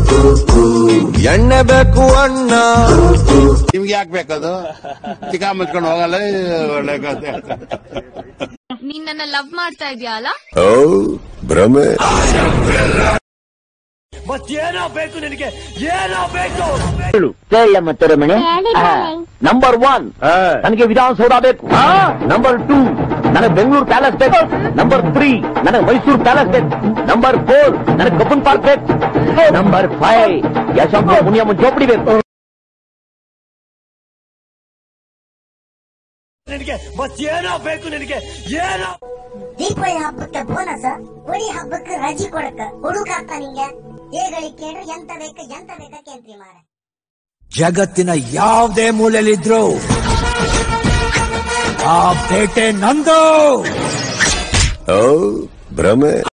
ಎಣ್ಣೆ ಬೇಕು ಅಣ್ಣ ನಿಮ್ಗೆ ಯಾಕೆ ಬೇಕದು ಚಿಕ್ಕ ಮುಚ್ಕೊಂಡು ಹೋಗಲ್ಲ ಒಳ್ಳೆ ಕಥೆ ನೀನ್ ನನ್ನ ಲವ್ ಮಾಡ್ತಾ ಇದೀಯ ಅಲ್ಲ ಓ ಭ್ರಮೆ ಕೇಳ ಮತ್ತೆ ರಮಣಿ ನಂಬರ್ ಒನ್ ನನಗೆ ವಿಧಾನಸೌಧ ಬೇಕು ನಂಬರ್ ಟೂ ನನಗೆ ಬೆಂಗಳೂರು ಪ್ಯಾಲೇಸ್ ಬೇಕು ನಂಬರ್ ತ್ರೀ ನನಗೆ ಮೈಸೂರು ಪ್ಯಾಲೇಸ್ ಬೇಕು ನಂಬರ್ ಫೋರ್ ನನಗೆ ಕಬ್ಬನ್ ಪಾರ್ಕ್ ಬೇಕು ನಂಬರ್ ಫೈವ್ ಯಶವಂತ ಮುನಿಯಮ್ಮ ಜೋಪಡಿ ಬೇಕು ದೀಪಾವಳಿ ಹಬ್ಬಕ್ಕೆ ಬೋನಸ್ ಹೋಳಿ ಹಬ್ಬಕ್ಕೆ ರಜಿ ಕೊಡಕ ಹುಡುಕಾಗ್ತ ನಿಂಗೆ ಏಗಳಿ ಕೇಳ್ರಿ ಎಂತ ಬೇಕ ಎಂತ ಬೇಕ ಕೇಳ್ರಿ ಮಾರ ಜಗತ್ತಿನ ಯಾವುದೇ ಮೂಲೆಯಲ್ಲಿದ್ರು ಆ ಬೇಟೆ ನಂದು ಓ ಭ್ರಮೆ